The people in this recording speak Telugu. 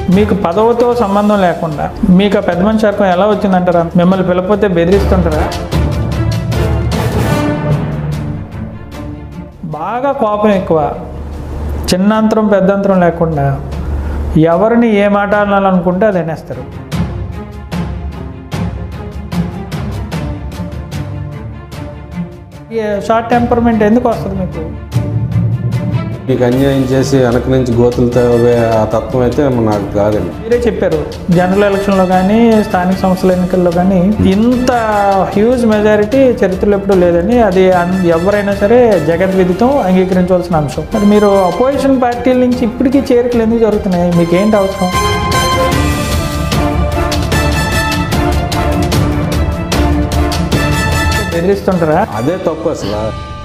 మీకు పదవితో సంబంధం లేకుండా మీకు ఆ పెద్ద మనిషి అర్థం ఎలా వచ్చిందంటారా మిమ్మల్ని పిలకపోతే బెదిరిస్తుంటారా బాగా కోపం ఎక్కువ చిన్నంతరం పెద్దంతరం లేకుండా ఎవరిని ఏ మాట అనాలనుకుంటే అది అనేస్తారు ఈ షార్ట్ టెంపర్మెంట్ ఎందుకు వస్తుంది మీకు మీకు అన్యాయం చేసి వెనక నుంచి గోతులు తవ్వే ఆ తత్వం అయితే నాకు కాదండి మీరే చెప్పారు జనరల్ ఎలక్షన్లో కానీ స్థానిక సంస్థల ఎన్నికల్లో కానీ ఇంత హ్యూజ్ మెజారిటీ చరిత్రలో ఎప్పుడూ లేదని అది అన్- ఎవరైనా సరే జగద్విదితం అంగీకరించవలసిన అంశం మరి మీరు అపోజిషన్ పార్టీల నుంచి ఇప్పటికీ చేరికలు ఎందుకు జరుగుతున్నాయి మీకు ఏంటి అవసరం బెదిరిస్తుంటారా అదే తప్పు అసలు